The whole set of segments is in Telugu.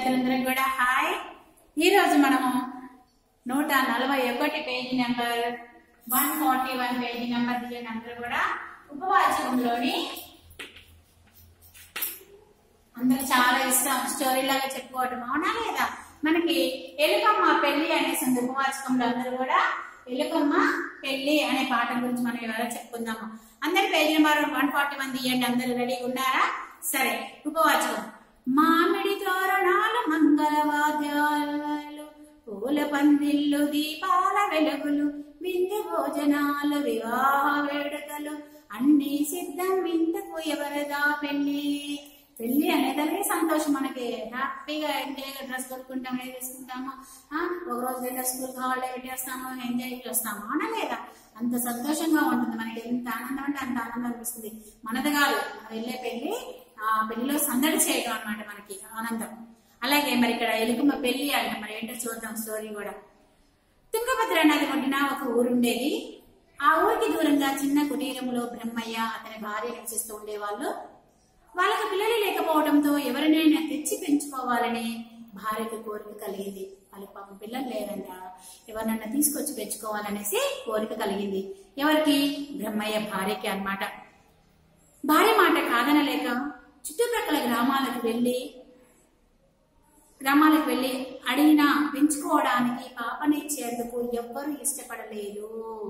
విద్యార్థులందరికీ కూడా హాయ్ ఈ రోజు మనము నూట నలభై ఒకటి page number one forty one page number తీయండి అందరూ కూడా ఉపవాచకంలోని అందరూ చాలా ఇష్టం స్టోరీ లాగా చెప్పుకోవటం అవునా లేదా మనకి ఎలుకమ్మ పెళ్లి అనేసి ఉంది ఉపవాచకంలో అందరూ కూడా ఎలుకమ్మ పెళ్లి అనే పాఠం గురించి మనం ఇవాళ చెప్పుకుందాము అందరి page number one forty one తీయండి అందరూ రెడీగా ఉన్నారా సరే ఉపవాచకం మామిడి తోరణాలు మంగళవాద్యాలు పూల పందిళ్ళు దీపాల వెలుగులు విందు భోజనాలు వివాహ వేడుకలు అన్ని సిద్ధం వింతకు ఎవరదా పెళ్లి పెళ్లి అనేదానికి సంతోషం మనకి హ్యాపీగా ఎంజాయ్గా డ్రెస్ కొనుక్కుంటాం ఏది తీసుకుంటాము ఆ, ఒక రోజు రెండు స్కూల్ హాలిడే పెట్టేస్తాము ఎంజాయ్ చేస్తాము అవునా లేదా అంత సంతోషంగా ఉంటుంది మనకి ఎంత ఆనందం అంటే అంత ఆనందం అనిపిస్తుంది మనది కాదు మనం వెళ్ళే పెళ్లి ఆ పెళ్లిలో సందడి చేయడం అన్నమాట మనకి ఆనందం అలాగే మరి ఇక్కడ ఎలుకమ్మ పెళ్లి అంట మరి ఏంటో చూద్దాం స్టోరీ కూడా తుంగభద్ర నది ఒడ్డున ఒక ఊరుండేది ఆ ఊరికి దూరంగా చిన్న కుటీరంలో బ్రహ్మయ్య అతని భార్య నివసిస్తూ ఉండేవాళ్ళు వాళ్ళకి పిల్లలు లేకపోవడంతో ఎవరినైనా తెచ్చి పెంచుకోవాలని భార్యకి కోరిక కలిగింది వాళ్ళకి పాపం పిల్లలు లేరంట ఎవరినైనా తీసుకొచ్చి పెంచుకోవాలనేసి కోరిక కలిగింది ఎవరికి బ్రహ్మయ్య భార్యకి అన్నమాట భార్య మాట కాదనలేక చుట్టుప్రక్కల గ్రామాలకు వెళ్ళి గ్రామాలకు వెళ్ళి అడిగినా పెంచుకోవడానికి పాపనిచ్చేందుకు ఎవ్వరూ ఇష్టపడలేదు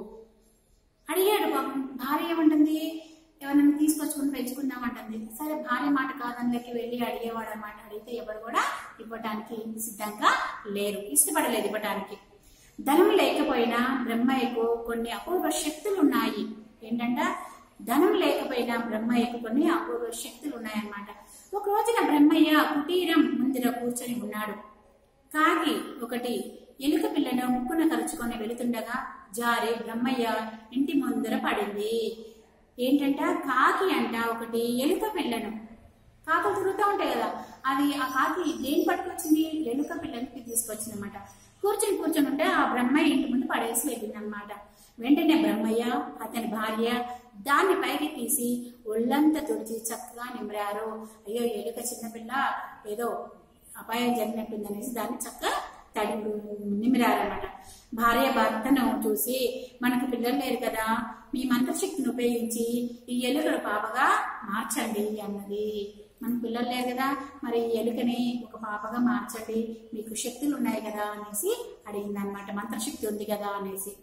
అడిగాడు పాపం భార్య ఏమంటుంది ఎవరినైనా తీసుకొచ్చుకుని పెంచుకుందామంటుంది సరే భార్య మాట కాదనలోకి వెళ్ళి అడిగేవాడు అనమాట అడిగితే ఎవరు కూడా ఇవ్వటానికి సిద్ధంగా లేరు ఇష్టపడలేదు ఇవ్వటానికి ధనం లేకపోయినా బ్రహ్మయ్యకు కొన్ని అపూర్వ శక్తులు ఉన్నాయి ఏంటంట ధనం లేకపోయినా బ్రహ్మయ్యకు కొన్ని అపూర్వ శక్తులు ఉన్నాయన్నమాట ఒక రోజున బ్రహ్మయ్య కుటీరం ముందర కూర్చొని ఉన్నాడు కాకి ఒకటి ఎలుక పిల్లను ముక్కున కరుచుకొని వెళుతుండగా జారి బ్రహ్మయ్య ఇంటి ముందర పడింది ఏంటంట కాకి అంట ఒకటి ఎలుక పిల్లను కాకులు తిరుగుతూ ఉంటాయి కదా అది ఆ కాకి దేని పట్టుకొచ్చింది ఎలుక పిల్లని తీసుకొచ్చింది అనమాట కూర్చొని కూర్చొని ఉంటే ఆ బ్రహ్మయ్య ఇంటి ముందు పడేసి వెళ్ళింది అనమాట వెంటనే బ్రహ్మయ్య అతని భార్య దాన్ని పైకి తీసి ఒళ్ళంతా తుడిచి చక్కగా నిమిరారు అయ్యో ఎలుక చిన్నపిల్ల ఏదో అపాయం జరిగినట్టుందనేసి దాన్ని చక్కగా తడి నిమిరారన్నమాట భార్య భర్తను చూసి మనకు పిల్లలు లేరు కదా మీ మంత్రశక్తిని ఉపయోగించి ఈ ఎలుకను పాపగా మార్చండి అన్నది మన పిల్లలు లేరు కదా మరి ఈ ఎలుకని ఒక పాపగా మార్చండి మీకు శక్తులు ఉన్నాయి కదా అనేసి అడిగింది అనమాట మంత్రశక్తి ఉంది కదా అనేసి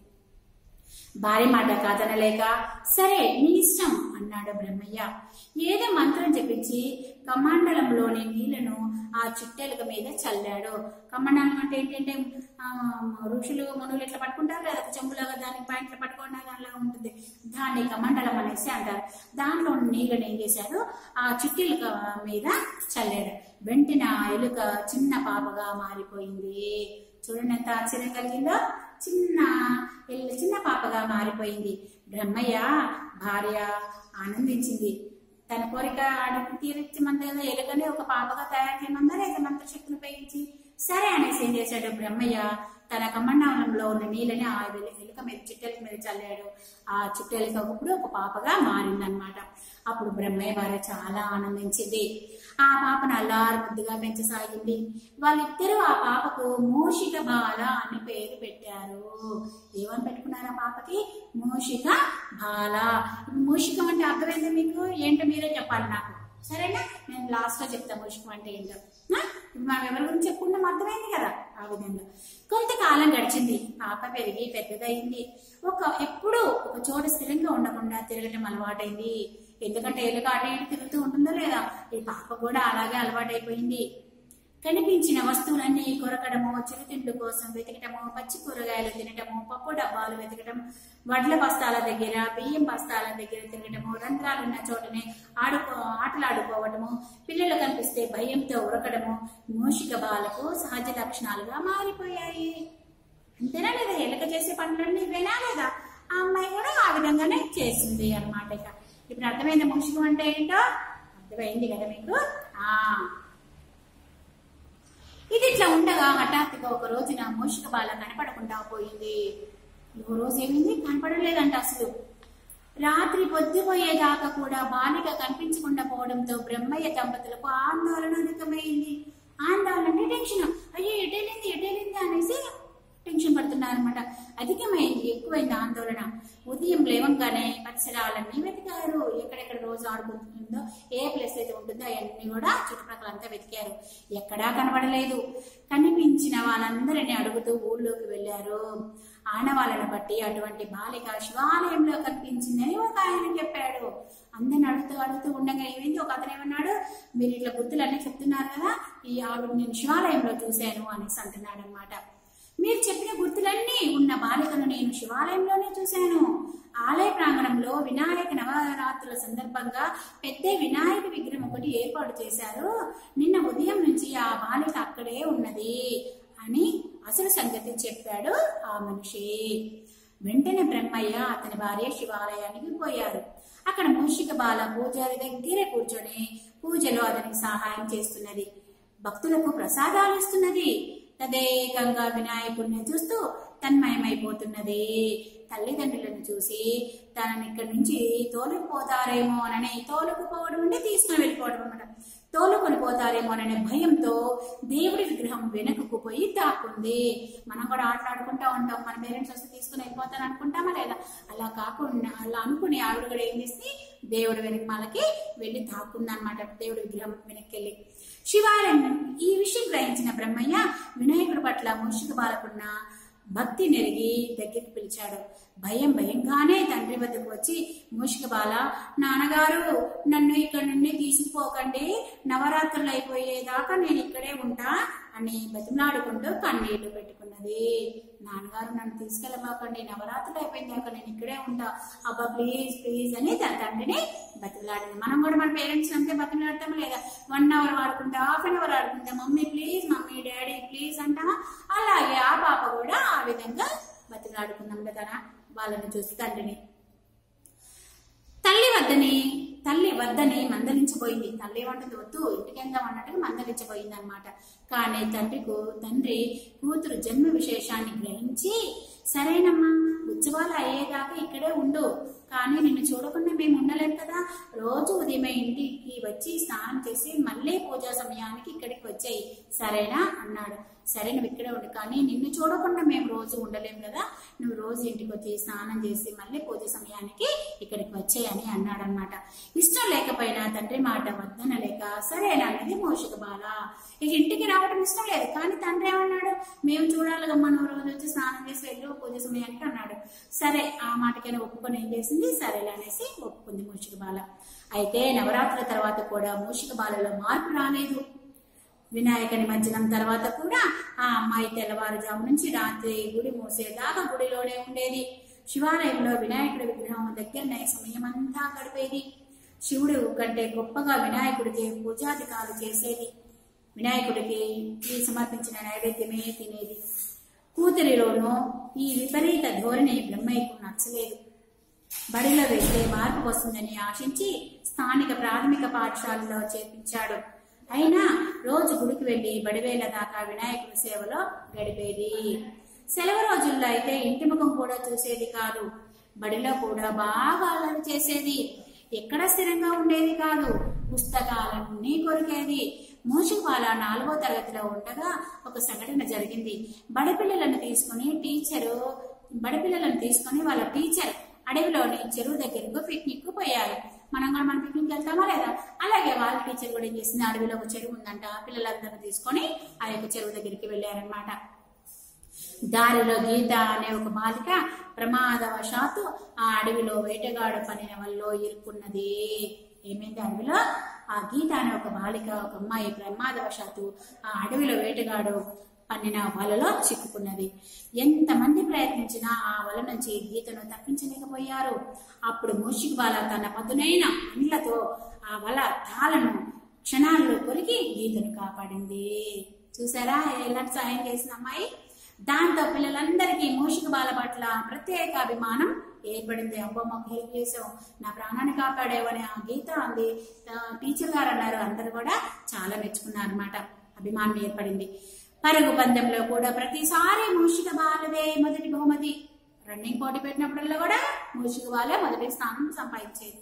భార్య మాట కాదనలేక సరే నీ ఇష్టం అన్నాడు బ్రహ్మయ్య ఏదో మంత్రం చెప్పించి కమండలంలోని నీళ్లను ఆ చుట్టెలుక మీద చల్లాడు కమండలం అంటే ఏంటంటే ఆ, ఋషులు మనులు ఇట్లా పట్టుకుంటారు కదా ఒక చెంబులాగా దానికి పాయింట్లు పట్టుకున్న దానిలాగా ఉంటుంది దాన్ని కమండలం అనేసి అంటారు దాంట్లో ఉన్న నీళ్ళని ఏం చేశాడు ఆ చుట్టెలుక మీద చల్లాడు వెంటనే ఆ ఎలుక చిన్న పాపగా మారిపోయింది చూడండి ఎంత ఆశ్చర్యం కలిగిందో చిన్న ఎల్లు చిన్న పాపగా మారిపోయింది బ్రహ్మయ్య భార్య ఆనందించింది తన కోరిక అడిగి తీర్చమంది కదా ఎలుకని ఒక పాపగా తయారు చేయమందా లేదా మంత్రశక్తిని ఉపయోగించి సరే అనేసి ఏం చేశాడు బ్రహ్మయ్య తన కమండలంలో ఉన్న నీళ్ళని ఆ వెలు- ఎలుక మీద చిట్టెలక మీద చల్లాడు ఆ చిట్టెలక ఇప్పుడు ఒక పాపగా మారిందనమాట అప్పుడు బ్రహ్మయ్య భార్య చాలా ఆనందించింది ఆ పాపను అల్లారు ముద్దుగా పెంచసాగింది వాళ్ళిద్దరూ ఆ పాపకు మూషిక బాల అని పేరు పెట్టారు ఏమని పెట్టుకున్నారు ఆ పాపకి మూషిక బాల మూషికం అంటే అర్థమైంది మీకు ఏంటో మీరే చెప్పాలి నాకు సరేనా నేను లాస్ట్ లో చెప్తా మూషికం అంటే ఏంటో ఆ? ఇప్పుడు మనం ఎవరి గురించి చెప్పుకున్నాం అర్థమైంది కదా ఆ విధంగా కొంతకాలం గడిచింది పాప పెరిగి పెద్దదైంది ఒక ఎప్పుడూ ఒక చోట స్థిరంగా ఉండకుండా తిరగటం అలవాటైంది ఎందుకంటే ఎలుక అటు ఇటు తిరుగుతూ ఉంటుందో లేదా ఈ పాప కూడా అలాగే అలవాటైపోయింది కనిపించిన వస్తువులన్నీ కొరకడము చిరుతిండ్లు కోసం వెతకటము పచ్చి కూరగాయలు తినటము పప్పు డబ్బాలు వెతకటం వడ్ల బస్తాల దగ్గర బియ్యం బస్తాల దగ్గర తిరగటము రంధ్రాలున్న చోటనే ఆడుకో ఆటలాడుకోవటము పిల్లలు కనిపిస్తే భయంతో ఉరకడము మూషిక బాలకు సహజ లక్షణాలుగా మారిపోయాయి అంతేనా లేదా ఎలక చేసే పనులన్నీ ఇవేనా లేదా ఆ అమ్మాయి కూడా ఆ విధంగానే చేసింది అన్నమాట ఇక ఇప్పుడు అర్థమైంది మూషికం అంటే ఏంటో అర్థమైంది కదా మీకు ఆ ఇది ఇట్లా ఉండగా హఠాత్తుగా ఒక రోజున మూషిక బాల కనపడకుండా పోయింది ఒక రోజు ఏమైంది కనపడలేదంట అసలు రాత్రి పొద్దుపోయేదాకా కూడా బాలిక కనిపించకుండా పోవడంతో బ్రహ్మయ్య దంపతులకు ఆందోళన అధికమైంది ఆందోళన అంటే టెన్షన్ అయ్యో ఎటెళ్ళింది ఎటెళ్ళింది అనేసి టెన్షన్ పడుతున్నారు అనమాట అధికమైంది ఎక్కువైంది ఆందోళన ఉదయం లేవంగానే పరిసరాలన్నీ వెతికారు ఎక్కడెక్కడ రోజు ఆడుకుంటుందో ఏ ప్లేస్ అయితే ఉంటుందో అవన్నీ కూడా చుట్టుపక్కల అంతా వెతికారు ఎక్కడా కనబడలేదు కనిపించిన వాళ్ళందరినీ అడుగుతూ ఊళ్ళోకి వెళ్ళారు ఆనవాళ్ళను బట్టి అటువంటి బాలిక శివాలయంలో కనిపించిందని ఒక ఆయన చెప్పాడు అందరిని అడుగుతూ అడుగుతూ ఉండగా ఏమైంది ఒక అతను ఏమన్నాడు మీరు ఇట్లా గుర్తులన్నీ చెప్తున్నారు కదా ఈ ఆవిడ నేను శివాలయంలో చూశాను అనేసి అంటున్నాడు అనమాట మీరు చెప్పిన గుర్తులన్నీ ఉన్న బాలికను నేను శివాలయంలోనే చూశాను ఆలయ ప్రాంగణంలో వినాయక నవరాత్రుల సందర్భంగా పెద్ద వినాయక విగ్రహం ఒకటి ఏర్పాటు చేశారు నిన్న ఉదయం నుంచి ఆ బాలిక అక్కడే ఉన్నది అని అసలు సంగతి చెప్పాడు ఆ మనిషి వెంటనే బ్రహ్మయ్య అతని భార్య శివాలయానికి పోయారు అక్కడ మూషిక బాల పూజారి దగ్గరే కూర్చొని పూజలో అతనికి సహాయం చేస్తున్నది భక్తులకు ప్రసాదాలు ఇస్తున్నది తదేకంగా వినాయకుడిని చూస్తూ తన్మయమైపోతున్నది తల్లిదండ్రులను చూసి తనని ఇక్కడి నుంచి తోలుకుపోతారేమో అనని తోలుకుపోవడం అంటే తీసుకుని వెళ్ళిపోవడం అనమాట తోలుకొని పోతారేమోననే భయంతో దేవుడి విగ్రహం వెనకకు పోయి దాక్కుంది మనం కూడా ఆటలాడుకుంటా ఉంటాం మన పేరెంట్స్ వస్తే తీసుకుని వెళ్ళిపోతాను అనుకుంటామా లేదా అలా కాకుండా అలా అనుకుని ఆవిడ కూడా ఏం చేసి దేవుడి వెనక మనకి వెళ్ళి దాక్కుంది అనమాట దేవుడి విగ్రహం వెనక్కి వెళ్ళి శివాలయం ఈ విషయం గ్రహించిన బ్రహ్మయ్య వినాయకుడి పట్ల మూషిక బాలకున్న భక్తి నెరిగి దగ్గరికి పిలిచాడు భయం భయంగానే తండ్రి వద్దకు వచ్చి మూషిక బాల నాన్నగారు నన్ను ఇక్కడ నుండి తీసుకుపోకండి నవరాత్రులు అయిపోయేదాకా నేను ఇక్కడే ఉంటా అని బతిమలాడుకుంటూ కన్నీళ్లు పెట్టుకున్నది నాన్నగారు నన్ను తీసుకెళ్ళమాకండి నవరాత్రులు అయిపోయిందాక నేను ఇక్కడే ఉంటా అబ్బా ప్లీజ్ ప్లీజ్ అని తన తండ్రిని బతిమలాడింది మనం కూడా మన పేరెంట్స్ అంతే బతిమలాడతాం లేదా వన్ అవర్ ఆడుకుంటా హాఫ్ అన్ అవర్ ఆడుకుంటా mummy please mummy daddy please అంటామా అలాగే ఆ పాప కూడా ఆ విధంగా బతిమలాడుకుందాం కదా వాళ్ళని చూసి తండ్రిని తల్లి వద్దని తల్లి వద్దని మందలించబోయింది తల్లి ఏమంటుంది వద్దు ఇంటికి వెళ్దాం అన్నట్టుగా మందలించబోయింది అనమాట కానీ తండ్రికు తండ్రి కూతురు జన్మ విశేషాన్ని గ్రహించి సరేనమ్మా ఉత్సవాలు అయ్యేదాకా ఇక్కడే ఉండు కానీ నిన్ను చూడకుండా మేము ఉండలేం కదా రోజు ఉదయమే ఇంటికి వచ్చి స్నానం చేసి మళ్ళీ పూజా సమయానికి ఇక్కడికి వచ్చాయి సరేనా అన్నాడు సరే నువ్వు ఇక్కడే ఉండు కానీ నిన్ను చూడకుండా మేము రోజు ఉండలేం కదా నువ్వు రోజు ఇంటికి వచ్చి స్నానం చేసి మళ్ళీ పూజ సమయానికి ఇక్కడికి వచ్చాయని అన్నాడు అనమాట ఇష్టం లేకపోయినా తండ్రి మాట వద్దన లేక సరేనా అనేది మోషక బాల ఇక ఇంటికి రావడం ఇష్టం లేదు కానీ తండ్రి ఏమన్నాడు మేము చూడాలిగమ్మా నువ్వు రోజు వచ్చి స్నానం చేసి వెళ్ళు పూజ సమయానికి అన్నాడు సరే ఆ మాటకైనా ఒప్పుకొని ఏం చేసింది సరేలే అనేసి ఒప్పుకుంది మూషిక బాల అయితే నవరాత్రుల తర్వాత కూడా మూషిక బాలలో మార్పు రాలేదు వినాయక నిమజ్జనం తర్వాత కూడా ఆ అమ్మాయి తెల్లవారుజాము నుంచి రాత్రి గుడి మూసేదాకా గుడిలోనే ఉండేది శివాలయంలో వినాయకుడి విగ్రహం దగ్గరనే సమయం అంతా గడిపేది శివుడు కంటే గొప్పగా వినాయకుడికి పూజాధికారులు చేసేది వినాయకుడికి ఈ సమర్పించిన నైవేద్యమే తినేది కూతురిలోనూ ఈ విపరీత ధోరణి బ్రహ్మయ్యకు నచ్చలేదు బడిలో వెళ్తే మార్పు వస్తుందని ఆశించి స్థానిక ప్రాథమిక పాఠశాలలో చేర్పించాడు అయినా రోజు గుడికి వెళ్లి బడివేళ్ల దాకా వినాయకుడి సేవలో గడిపేది సెలవు రోజుల్లో అయితే ఇంటి ముఖం కూడా చూసేది కాదు బడిలో కూడా బాగా అల్లరి చేసేది ఎక్కడ స్థిరంగా ఉండేది కాదు పుస్తకాలన్నీ కొరికేది మూషిపాల నాలుగో తరగతిలో ఉండగా ఒక సంఘటన జరిగింది బడిపిల్లలను తీసుకుని టీచరు బడిపిల్లలను తీసుకుని వాళ్ళ టీచర్ అడవిలోని చెరువు దగ్గరకు పిక్నిక్ పోయారు మనం కూడా మన పిక్నిక్ వెళ్తామా లేదా అలాగే వాళ్ళ టీచర్ కూడా ఏం చేసింది అడవిలో ఒక చెరువు ఉందంట పిల్లలందరినీ తీసుకొని ఆ యొక్క చెరువు దగ్గరికి వెళ్ళారనమాట దారిలో గీత అనే ఒక బాలిక ప్రమాదవశాత్తు ఆ అడవిలో వేటగాడు పనిన వల్ల ఇరుక్కున్నది ఏమైంది అడవిలో ఆ గీత అనే ఒక బాలిక ఒక అమ్మాయి ప్రమాదవశాత్తు ఆ అడవిలో వేటగాడు పన్నిన వలలో చిక్కుకున్నది ఎంతమంది ప్రయత్నించినా ఆ వల నుంచి గీతను తప్పించలేకపోయారు అప్పుడు మూషిక్ బాల తన పదునైన అండ్లతో ఆ వల తాళను క్షణాల్లో కొరికి గీతను కాపాడింది చూసారా ఎలాంటి సాయం చేసిన అమ్మాయి దాంతో పిల్లలందరికీ మూషిక బాల పట్ల ప్రత్యేక అభిమానం ఏర్పడింది అబ్బో మాకు హెల్ప్ చేసావు నా ప్రాణాన్ని కాపాడేవని ఆ గీత అంది ఆ, టీచర్ గారు అన్నారు అందరు కూడా చాలా మెచ్చుకున్నారు అనమాట అభిమానం ఏర్పడింది పరుగు పందెంలో కూడా ప్రతిసారి మూషిక బాలదే మొదటి బహుమతి రన్నింగ్ పోటీ పెట్టినప్పుడల్లా కూడా మూషిక బాలే మొదటి స్థానం సంపాదించేది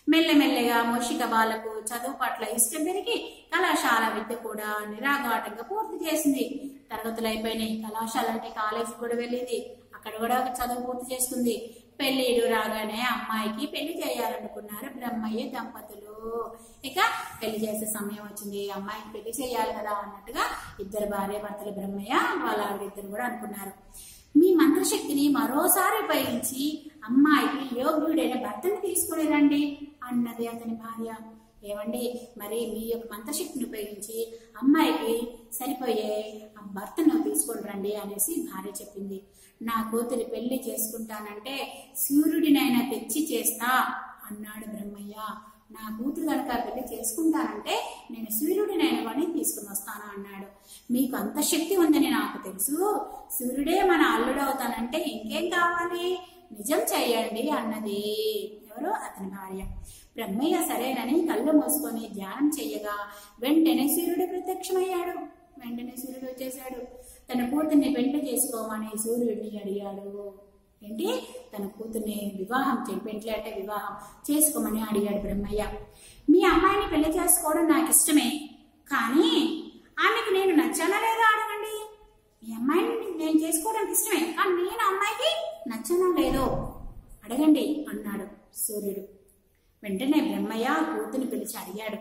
మెల్లమెల్లగా మూషిక బాలకు చదువు పట్ల ఇష్టం పెరిగి కళాశాల విద్య కూడా నిరాఘాటంగా పూర్తి చేసింది తరగతులు అయిపోయినాయి కళాశాల అంటే కాలేజీకి కూడా వెళ్ళింది అక్కడ కూడా చదువు పూర్తి చేసుకుంది పెళ్ళిడు రాగానే అమ్మాయికి పెళ్లి చేయాలనుకున్నారు బ్రహ్మయ్య దంపతులు ఇక పెళ్లి చేసే సమయం వచ్చింది అమ్మాయికి పెళ్లి చేయాలి కదా అన్నట్టుగా ఇద్దరు భార్య భర్తలు బ్రహ్మయ్య వాళ్ళ ఆవిడిద్దరు కూడా అనుకున్నారు మీ మంత్రశక్తిని మరోసారి ఉపయోగించి అమ్మాయికి యోగ్యుడైన భర్తను తీసుకుని రండి అన్నది అతని భార్య ఏమండి మరి మీ యొక్క మంత్రశక్తిని ఉపయోగించి అమ్మాయికి సరిపోయే ఆ భర్తను తీసుకొని రండి అనేసి భార్య చెప్పింది నా కూతురి పెళ్లి చేసుకుంటానంటే సూర్యుడినైనా తెచ్చి చేస్తా అన్నాడు బ్రహ్మయ్య నా కూతురు కనుక పెళ్లి చేసుకుంటానంటే నేను సూర్యుడినైన వాడిని తీసుకుని వస్తాను అన్నాడు మీకు అంత శక్తి ఉందని నాకు తెలుసు సూర్యుడే మన అల్లుడవుతానంటే ఇంకేం కావాలి నిజం చేయండి అన్నది ఎవరు అతని భార్య బ్రహ్మయ్య సరేనని కళ్ళు మూసుకొని ధ్యానం చెయ్యగా వెంటనే సూర్యుడు ప్రత్యక్షమయ్యాడు వెంటనే సూర్యుడు వచ్చేసాడు తన కూతుర్ని పెళ్లి చేసుకోమని సూర్యుడిని అడిగాడు ఏంటి తన కూతుర్ని వివాహం చే పెండ్లి అంటే వివాహం చేసుకోమని అడిగాడు బ్రహ్మయ్య మీ అమ్మాయిని పెళ్లి చేసుకోవడం నాకు ఇష్టమే కానీ ఆమెకు నేను నచ్చానా లేదా అడగండి మీ అమ్మాయిని నేను చేసుకోవడానికి ఇష్టమే కానీ నేను అమ్మాయికి నచ్చనా లేదో అడగండి అన్నాడు సూర్యుడు వెంటనే బ్రహ్మయ్య కూతుని పిలిచి అడిగాడు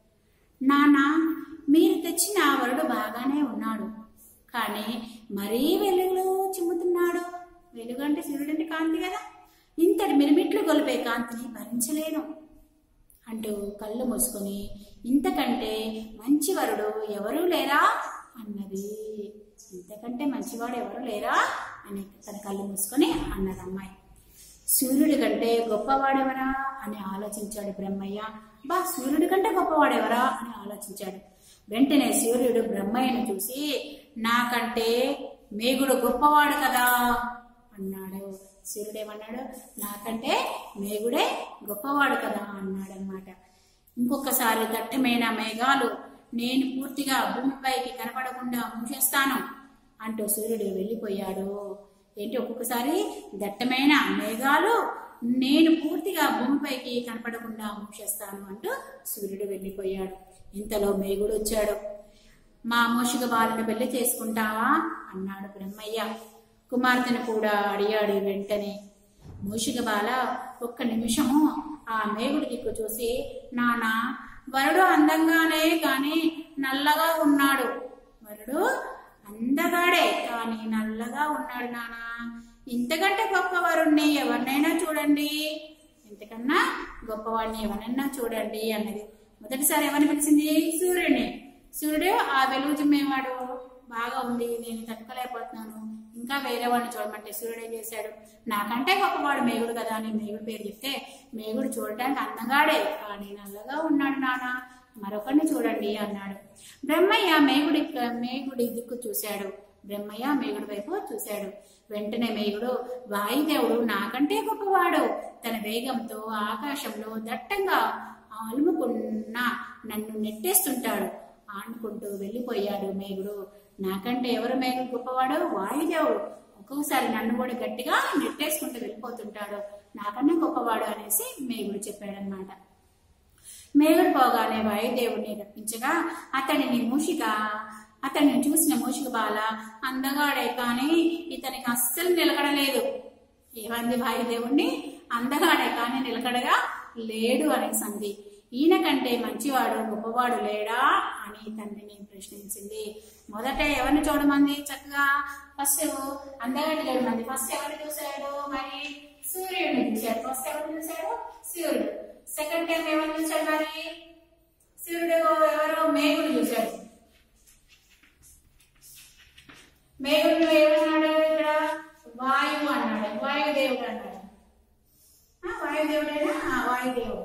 నాన్న మీరు తెచ్చిన వరుడు బాగానే ఉన్నాడు కానీ మరీ వెలుగులో చిమ్ముతున్నాడు వెలుగు అంటే సూర్యుడు అంటే కాంతి కదా ఇంతటి మిరుమిట్లు గొలిపే కాంతిని భరించలేను అంటూ కళ్ళు మూసుకొని ఇంతకంటే మంచి వరుడు ఎవరూ లేరా అన్నది ఇంతకంటే మంచివాడు ఎవరు లేరా అని తన కళ్ళు మూసుకొని అన్నది అమ్మాయి సూర్యుడి కంటే గొప్పవాడెవరా అని ఆలోచించాడు బ్రహ్మయ్య బా సూర్యుడి కంటే గొప్పవాడెవరా అని ఆలోచించాడు వెంటనే సూర్యుడు బ్రహ్మయ్యను చూసి నాకంటే మేగుడు గొప్పవాడు కదా అన్నాడు సూర్యుడు ఏమన్నాడు నాకంటే మేగుడే గొప్పవాడు కదా అన్నాడు అనమాట ఇంకొకసారి దట్టమైన మేఘాలు నేను పూర్తిగా భూమిపైకి కనపడకుండా మూసేస్తాను అంటూ సూర్యుడు వెళ్ళిపోయాడు ఏంటి ఒక్కొక్కసారి దట్టమైన మేఘాలు నేను పూర్తిగా భూమిపైకి కనపడకుండా మూసేస్తాను అంటూ సూర్యుడు వెళ్ళిపోయాడు ఇంతలో మేఘుడు వచ్చాడు మా మూషిక బాలను పెళ్లి చేసుకుంటావా అన్నాడు బ్రహ్మయ్య కుమార్తెను కూడా అడిగాడు వెంటనే మూషిక బాల ఒక్క నిమిషము ఆ మేగుడి దిక్కు చూసి నానా వరుడు అందంగానే కాని నల్లగా ఉన్నాడు వరుడు అందగాడే కానీ నల్లగా ఉన్నాడు నానా ఇంతకంటే గొప్ప వరుణ్ణి ఎవరినైనా చూడండి ఇంతకన్నా గొప్పవాడిని ఎవరన్నా చూడండి అన్నది మొదటిసారి ఎవరిని పిలిచింది సూర్యుడిని సూర్యుడు ఆ వెలుగు చిమ్మేవాడు బాగా ఉంది నేను తట్టుకోలేకపోతున్నాను ఇంకా వేరే వాడిని చూడమంటే సూర్యుడు ఏం చేశాడు నాకంటే గొప్పవాడు మేగుడు కదా అని మేగుడు పేరు చెప్తే మేగుడు చూడటానికి అందగాడే కానీ నల్లగా ఉన్నాడు నాన్న మరొకరిని చూడండి అన్నాడు బ్రహ్మయ్య మేగుడి మేగుడి దిక్కు చూశాడు బ్రహ్మయ్య మేగుడి వైపు చూశాడు వెంటనే మేగుడు వాయుదేవుడు నాకంటే గొప్పవాడు తన వేగంతో ఆకాశంలో దట్టంగా అలుముకున్న నన్ను నెట్టేస్తుంటాడు ఆనుకుంటూ వెళ్ళిపోయాడు మేగుడు నాకంటే ఎవరు మేగుడు గొప్పవాడు వాయుదేవుడు ఒక్కొక్కసారి నన్ను కూడా గట్టిగా నెట్టేసుకుంటూ వెళ్ళిపోతుంటాడు నాకన్నా గొప్పవాడు అనేసి మేగుడు చెప్పాడనమాట మేగుడు పోగానే వాయుదేవుడిని రప్పించగా అతడిని మూషిక అతన్ని చూసిన మూషిక బాల అందగాడే కానీ ఇతనికి అస్సలు నిలకడలేదు ఏమంది వాయుదేవుణ్ణి అందగాడే కానీ నిలకడగా లేడు అనే సంధి ఈయన కంటే మంచివాడు గొప్పవాడు లేడా అని తండ్రిని ప్రశ్నించింది మొదట ఎవరిని చూడమంది చక్కగా ఫస్ట్ అందగాడి చూడమంది ఫస్ట్ ఎవరిని చూశాడు మరి సూర్యుడిని చూశాడు ఫస్ట్ ఎవరిని చూశాడు సూర్యుడు సెకండ్ టైం ఎవరిని చూశాడు మరి సూర్యుడు ఎవరు మేఘుడు చూశాడు మేఘుడు ఏమన్నాడు ఇక్కడ వాయువు అన్నాడు వాయుదేవుడు అన్నాడు ఆ, వాయుదేవుడేనా ఆ, వాయుదేవుడు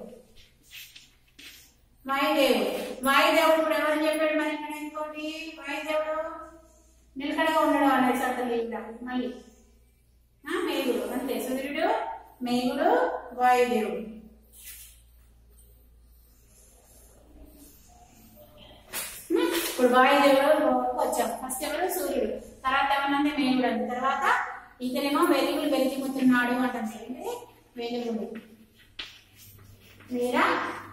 వాయుదేవుడు వాయుదేవుడు కూడా ఎవరు చెప్పాడు మరి ఇక్కడ ఇంకోటి వాయుదేవుడు నిలకడగా ఉండడం అనేది సత్తలు ఇంకా మళ్ళీ ఆ, మేఘుడు అంతే సూర్యుడు మేఘుడు వాయుదేవుడు ఉమ్, ఇప్పుడు వాయుదేవుడు వచ్చాం ఫస్ట్ ఎవరు సూర్యుడు తర్వాత ఏమన్నా మేఘుడు అని తర్వాత ఇతనేమో వెలుగులు వెలిగిపోతున్నాడు అంటుంది ఏంటి? వెలుగులు లేదా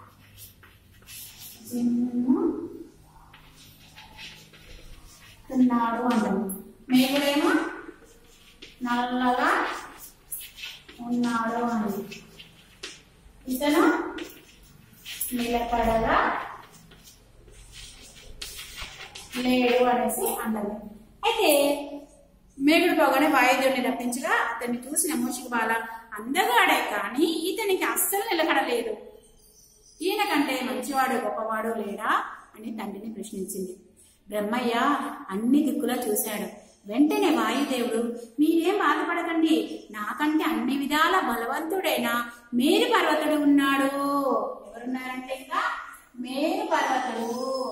జిమ్ము ఉన్నాడు అంటాము మేఘుడేమో నల్లగా ఉన్నాడు అని ఇతను నిలకడగా లేడు అనేసి అంటారు అయితే మేఘుడు పోగానే వాయుదేవుని రప్పించగా అతన్ని చూసిన మూషిక బాల అందగాడే కానీ ఇతనికి అస్సలు నిలకడలేదు ఈయన కంటే మంచివాడు గొప్పవాడు లేడా అని తండ్రిని ప్రశ్నించింది బ్రహ్మయ్య అన్ని దిక్కులా చూశాడు వెంటనే వాయుదేవుడు మీరేం బాధపడకండి నాకంటే అన్ని విధాల బలవంతుడైన మేరు పర్వతుడు ఉన్నాడు ఎవరున్నారంటే ఇంకా మేరు పర్వతుడు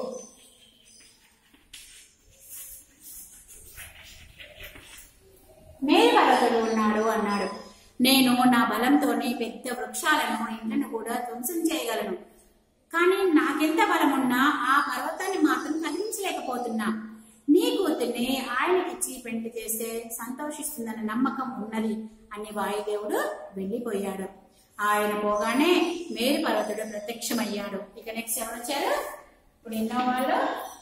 మేరు పర్వతుడు ఉన్నాడు అన్నాడు నేను నా బలంతోనే పెద్ద వృక్షాలను ఇండ్లను కూడా ధ్వంసం చేయగలను కానీ నాకెంత బలం ఉన్నా ఆ పర్వతాన్ని మాత్రం కదిలించలేకపోతున్నా నీ కూతుర్ని ఆయనకిచ్చి పెంట చేస్తే సంతోషిస్తుందన్న నమ్మకం ఉన్నది అని వాయుదేవుడు వెళ్ళిపోయాడు ఆయన పోగానే మేరు పర్వతుడు ప్రత్యక్షమయ్యాడు ఇక నెక్స్ట్ ఎవరు వచ్చారు ఇప్పుడు ఎన్నో వాళ్ళు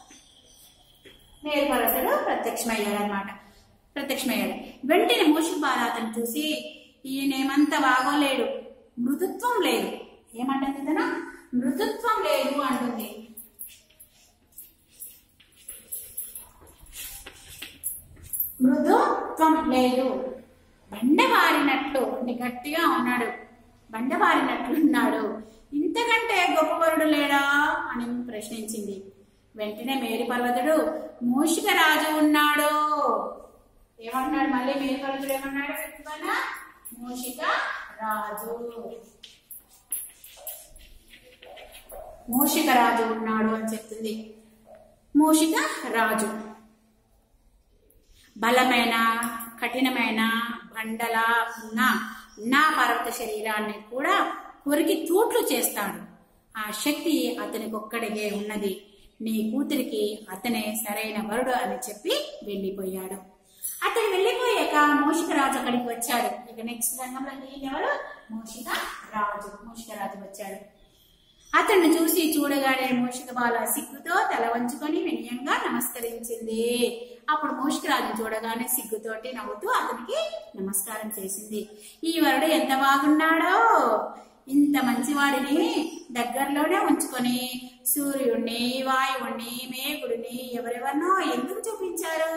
మేరు పర్వతుడు ప్రత్యక్షమయ్యాడు అనమాట ప్రత్యక్షమయ్యాడు వెంటనే మూషిక బాల అతను చూసి ఈయనేమంత బాగోలేడు మృదుత్వం లేదు ఏమంటుంది తన మృదుత్వం లేదు అంటుంది మృదుత్వం లేదు బండబారినట్లు అంటే గట్టిగా ఉన్నాడు బండబారినట్లు ఉన్నాడు ఇంతకంటే గొప్పవరుడు లేడా అని ప్రశ్నించింది వెంటనే మేరి పర్వతుడు మూషిక రాజు ఉన్నాడు ఏమన్నాడు మళ్ళీ మేరి పర్వతుడు ఏమన్నాడు చెప్తానా మూషిక రాజు మూషిక రాజు ఉన్నాడు అని చెప్తుంది మూషిక రాజు బలమైన కఠినమైన బండల ఉన్న నా పర్వత శరీరాన్ని కూడా కొరికి తూట్లు చేస్తాడు ఆ శక్తి అతనికి ఒక్కడికే ఉన్నది నీ కూతురికి అతనే సరైన వరుడు అని చెప్పి వెళ్ళిపోయాడు అతను వెళ్ళిపోయాక మూషిక రాజు అక్కడికి వచ్చాడు ఇక నెక్స్ట్ రంగంలో ఈయన ఎవరు మూషిక రాజు మూషిక రాజు వచ్చాడు అతన్ని చూసి చూడగానే మూషిక బాల సిగ్గుతో తల వంచుకొని వినయంగా నమస్కరించింది అప్పుడు మూషికరాజుని చూడగానే సిగ్గుతోటి నవ్వుతూ అతనికి నమస్కారం చేసింది ఈ వరుడు ఎంత బాగున్నాడో ఇంత మంచివాడిని దగ్గరలోనే ఉంచుకొని సూర్యుడిని వాయువుని మేఘుడిని ఎవరెవరినో ఎందుకు చూపించారు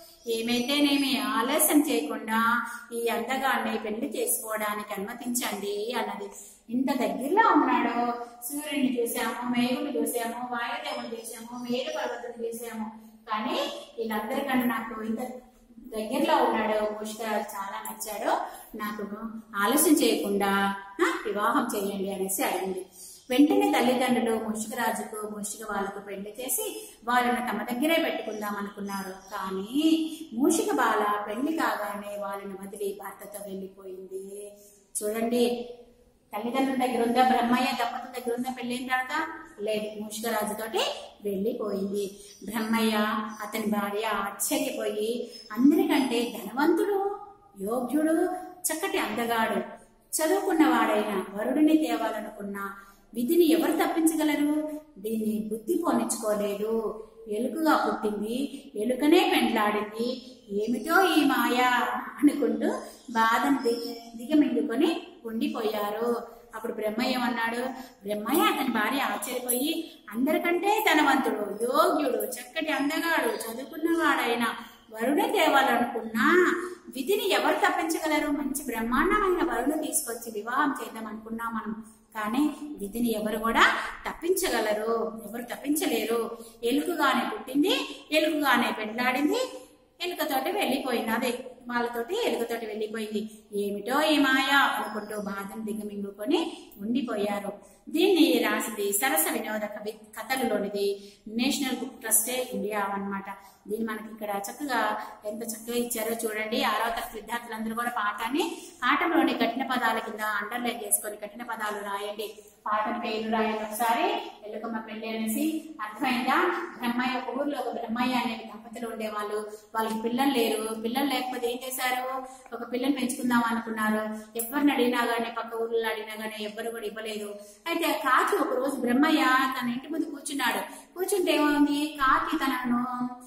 ఏమైతేనేమి ఆలస్యం చేయకుండా ఈ అందగాన్ని పెళ్లి చేసుకోవడానికి అనుమతించండి అన్నది ఇంత దగ్గరలో ఉన్నాడు సూర్యుని చూసాము మేఘుని చూసాము వాయుదేవుని చూసాము మేరు పర్వతం చూసాము కానీ వీళ్ళందరికన్నా నాకు ఇంత దగ్గరలో ఉన్నాడు పుష్కరాజు చాలా నచ్చాడు నాకు ఆలస్యం చేయకుండా ఆ, వివాహం చేయండి అనేసి అడిగింది వెంటనే తల్లిదండ్రులు ముషికరాజుకు ముషిక వాళ్ళకు పెళ్లి చేసి వాళ్ళని తమ దగ్గరే పెట్టుకుందాం అనుకున్నారు కానీ మూషిక బాల పెళ్లి కాగానే వాళ్ళని వదిలి భర్తతో వెళ్ళిపోయింది చూడండి తల్లిదండ్రుల దగ్గర ఉందా బ్రహ్మయ్య దంపతుల దగ్గర ఉందా పెళ్ళైన తర్వాత లేదు మూషికరాజుతోటి వెళ్ళిపోయింది బ్రహ్మయ్య అతని భార్య ఆశ్చర్యపోయి అందరికంటే ధనవంతుడు యోగ్యుడు చక్కటి అందగాడు చదువుకున్నవాడైన వరుడిని తేవాలనుకున్న విధిని ఎవరు తప్పించగలరు దీన్ని బుద్ధి పోనిచ్చుకోలేదు ఎలుకగా పుట్టింది ఎలుకనే పెండ్లాడింది ఏమిటో ఈ మాయ అనుకుంటూ బాధను దిగ దిగమింగుకొని ఉండిపోయారు అప్పుడు బ్రహ్మయ్య ఏమన్నాడు బ్రహ్మయ్య అతని భార్య ఆశ్చర్యపోయి అందరికంటే ధనవంతుడు యోగ్యుడు చక్కటి అందగాడు చదువుకున్నవాడైన వరుడే తేవాలనుకున్నా విధిని ఎవరు తప్పించగలరు మంచి బ్రహ్మాండమైన వరుడు తీసుకొచ్చి వివాహం చేద్దాం అనుకున్నాం మనం కానీ విధిని ఎవరు కూడా తప్పించగలరు ఎవరు తప్పించలేరు ఎలుకగానే పుట్టింది ఎలుకగానే పెండ్లాడింది ఎలుకతోటి వెళ్ళిపోయింది అదే వాళ్ళతోటి ఎలుకతోటి వెళ్ళిపోయింది ఏమిటో ఈ మాయ అనుకుంటూ బాధను దిగమింగుకొని ఉండిపోయారు దీన్ని రాసింది సరస వినోద కవి కథలలోనిది నేషనల్ బుక్ ట్రస్టే ఇండియా అన్నమాట దీన్ని మనకి ఇక్కడ చక్కగా ఎంత చక్కగా ఇచ్చారో చూడండి ఆరవ తరగతి విద్యార్థులందరూ కూడా పాఠాన్ని పాఠంలోని కఠిన పదాల కింద అండర్లైన్ చేసుకొని కఠిన పదాలు రాయండి పాఠం పేరు రాయండి ఒకసారి ఎల్లుకమ్మ పెళ్లి అనేసి అర్థమైందా బ్రహ్మయ్య ఒక ఊర్లో ఒక బ్రహ్మయ్య అనే దంపతులు ఉండేవాళ్ళు వాళ్ళకి పిల్లలు లేరు పిల్లలు లేకపోతే ఏం ఏం చేశారు ఒక పిల్లని పెంచుకుందాం అనుకున్నారు ఎవరిని అడిగినా గానీ పక్క ఊర్లో అడిగినా గానీ ఎవ్వరు కూడా ఇవ్వలేదు అయితే ఆ కాకి ఒక రోజు బ్రహ్మయ్య తన ఇంటి ముందు కూర్చున్నాడు కూర్చుంటే ఏమైంది కాకి తనను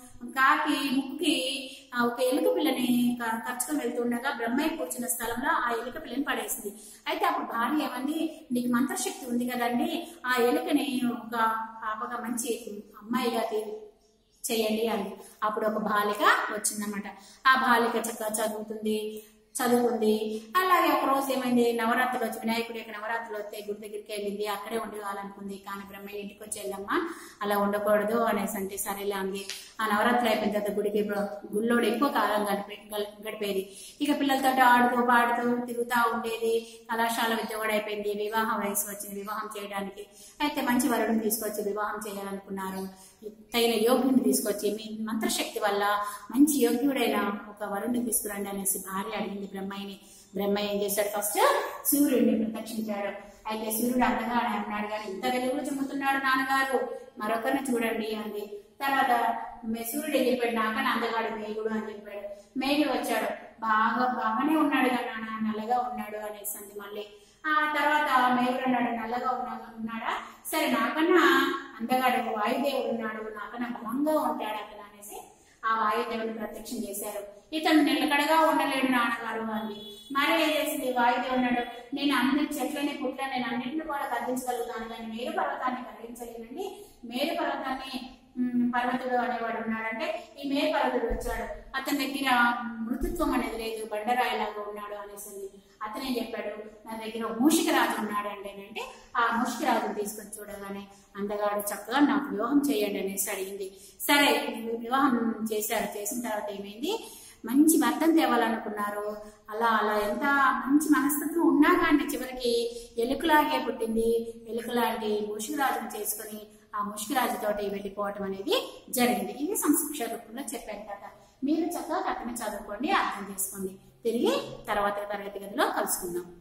కాకి ముక్కుకి ఆ ఒక ఎలుక పిల్లని క- కరుచుకొని వెళ్తుండగా బ్రహ్మయ్య కూర్చున్న స్థలంలో ఆ ఎలుక పిల్లని పడేసింది అయితే అప్పుడు భార్య ఏమంది నీకు మంత్రశక్తి ఉంది కదండి ఆ ఎలుకని ఒక ఒక మంచి అమ్మాయిగా తీ- చేయండి అని అప్పుడు ఒక బాలిక వచ్చిందన్నమాట ఆ బాలిక చక్కగా చదువుతుంది చదువుకుంది అలాగే ఒక రోజు ఏమైంది నవరాత్రులు వచ్చి వినాయకుడి యొక్క నవరాత్రులు వస్తే గుడి దగ్గరికి వెళ్ళింది అక్కడే ఉండాలనుకుంది కానీ బ్రహ్మయ్య ఇంటికి వచ్చి వెళ్ళమ్మా అలా ఉండకూడదు అనేసి అంటే సరేలే అంది ఆ నవరాత్రులు అయిపోయిన తర్వాత గుడికి గుళ్ళో ఎక్కువ కాలం గడిపే గల్- గడిపేది ఇక పిల్లలతో ఆడుతూ పాడుతూ తిరుగుతూ ఉండేది కళాశాల విద్య కూడా అయిపోయింది వివాహ వయసు వచ్చింది వివాహం చేయడానికి అయితే మంచి వరుడిని తీసుకొచ్చి వివాహం చేయాలనుకున్నారు తగిన యోగ్యుని తీసుకొచ్చి మీ మంత్రశక్తి వల్ల మంచి యోగ్యుడైన ఒక వరుణ్ణి తీసుకురండి అనేసి భార్య అడిగింది బ్రహ్మయ్యని బ్రహ్మయ్య ఏం చేశాడు ఫస్ట్ సూర్యుడిని ప్రత్యక్షించాడు అయితే సూర్యుడు అంతగా అన్నాడు కానీ ఇంత వెలుగులు చెమ్ముతున్నాడు నాన్నగారు మరొకరిని చూడండి అంది తర్వాత మే- సూర్యుడు ఏం చెప్పాడు నాకని అందగాడు మేఘుడు అని చెప్పాడు మేఘుడు వచ్చాడు బాగా బాగానే ఉన్నాడు కదా నాన్న నల్లగా ఉన్నాడు అనేసి అంది మళ్ళీ ఆ తర్వాత మేఘుడు అన్నాడు నల్లగా ఉన్నా ఉన్నాడా సరే నాకన్నా అందగాడు వాయుదేవుడు ఉన్నాడు నాకన్నా బలంగా ఉంటాడు అక్కడ అనేసి ఆ వాయుదేవుని ప్రత్యక్షం చేశారు ఇతను నిలకడగా ఉండలేడు నాన్నగారు అని మరి ఏం చేసింది వాయుదేవుడు అన్నాడు నేను అన్ని చెట్లని పుట్ల నేను అన్నింటిని కూడా కదిలించగలుగుతాను కానీ మేరు పర్వతాన్ని కదిలించలేనండి మేరు పర్వతాన్ని ఉమ్, పర్వతుడు అనేవాడు ఉన్నాడంటే ఈ మేరు పర్వతుడు వచ్చాడు అతని దగ్గర మృదుత్వం అనేది లేదు బండరాయిలాగా ఉన్నాడు అనేసి అతనే చెప్పాడు నా దగ్గర ఒక మూషిక రాజు ఉన్నాడు అంటే ఆ మూషిక రాజుని తీసుకొని చూడగానే అందగాడు చక్కగా నాకు వివాహం చేయండి అనేసి అడిగింది సరే వివాహం చేశారు చేసిన తర్వాత ఏమైంది మంచి భర్తను తేవాలనుకున్నారు అలా అలా ఎంత మంచి మనస్తత్వం ఉన్నా కానీ చివరికి ఎలుకలాగే పుట్టింది ఎలుకలాంటి ముషికరాజును చేసుకుని ఆ ముషికరాజుతోటి వెళ్ళిపోవటం అనేది జరిగింది ఇది సంశిక్ష రూపంలో చెప్పాను కదా మీరు చక్కగా కథను చదువుకోండి అర్థం చేసుకోండి తిరిగి తర్వాత తరగతి గదిలో కలుసుకుందాం